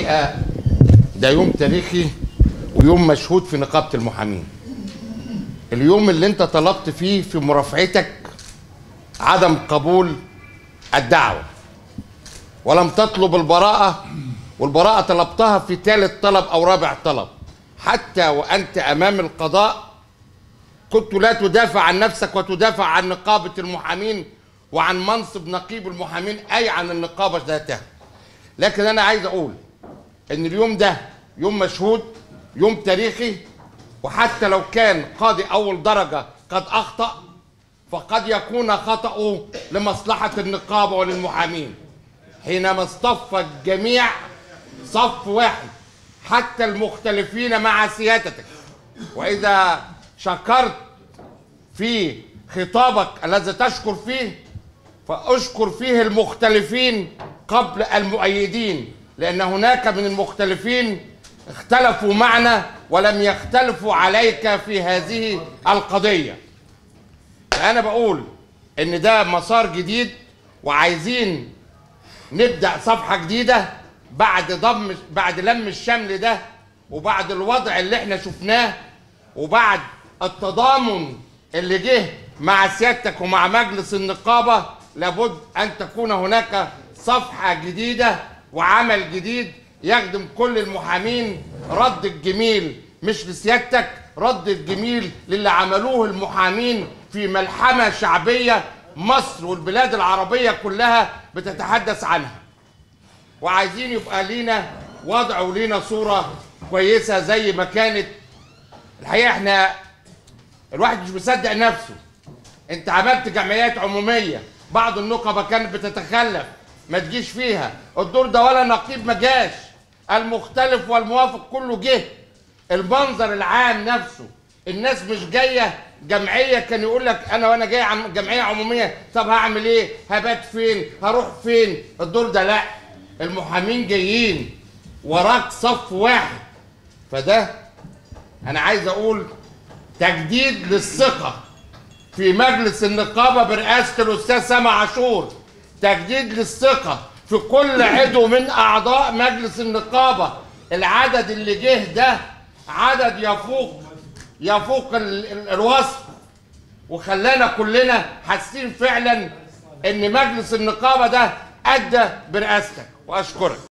الحقيقه ده يوم تاريخي ويوم مشهود في نقابه المحامين اليوم اللي انت طلبت فيه في مرافعتك عدم قبول الدعوه ولم تطلب البراءه والبراءه طلبتها في ثالث طلب او رابع طلب حتى وانت امام القضاء كنت لا تدافع عن نفسك وتدافع عن نقابه المحامين وعن منصب نقيب المحامين اي عن النقابه ذاتها لكن انا عايز اقول ان اليوم ده يوم مشهود يوم تاريخي وحتى لو كان قاضي اول درجه قد اخطا فقد يكون خطاه لمصلحه النقابه وللمحامين حينما اصطف الجميع صف واحد حتى المختلفين مع سيادتك واذا شكرت في خطابك الذي تشكر فيه فاشكر فيه المختلفين قبل المؤيدين لان هناك من المختلفين اختلفوا معنا ولم يختلفوا عليك في هذه القضيه فانا بقول ان ده مسار جديد وعايزين نبدا صفحه جديده بعد ضم بعد لم الشمل ده وبعد الوضع اللي احنا شفناه وبعد التضامن اللي جه مع سيادتك ومع مجلس النقابه لابد ان تكون هناك صفحه جديده وعمل جديد يخدم كل المحامين رد الجميل مش لسيادتك رد الجميل للي عملوه المحامين في ملحمه شعبيه مصر والبلاد العربيه كلها بتتحدث عنها وعايزين يبقى لينا وضع ولينا صوره كويسه زي ما كانت الحقيقه احنا الواحد مش مصدق نفسه انت عملت جمعيات عموميه بعض النقبه كانت بتتخلف ما تجيش فيها الدور ده ولا نقيب ما جاش المختلف والموافق كله جه المنظر العام نفسه الناس مش جايه جمعيه كان يقول لك انا وانا جاي عم جمعيه عموميه طب هعمل ايه هبات فين هروح فين الدور ده لا المحامين جايين وراك صف واحد فده انا عايز اقول تجديد للثقه في مجلس النقابه برئاسه الاستاذ سامع عاشور تجديد للثقه في كل عضو من اعضاء مجلس النقابه العدد اللي جه ده عدد يفوق يفوق ال- ال- الوصف وخلانا كلنا حاسين فعلا ان مجلس النقابه ده ادى برئاستك واشكرك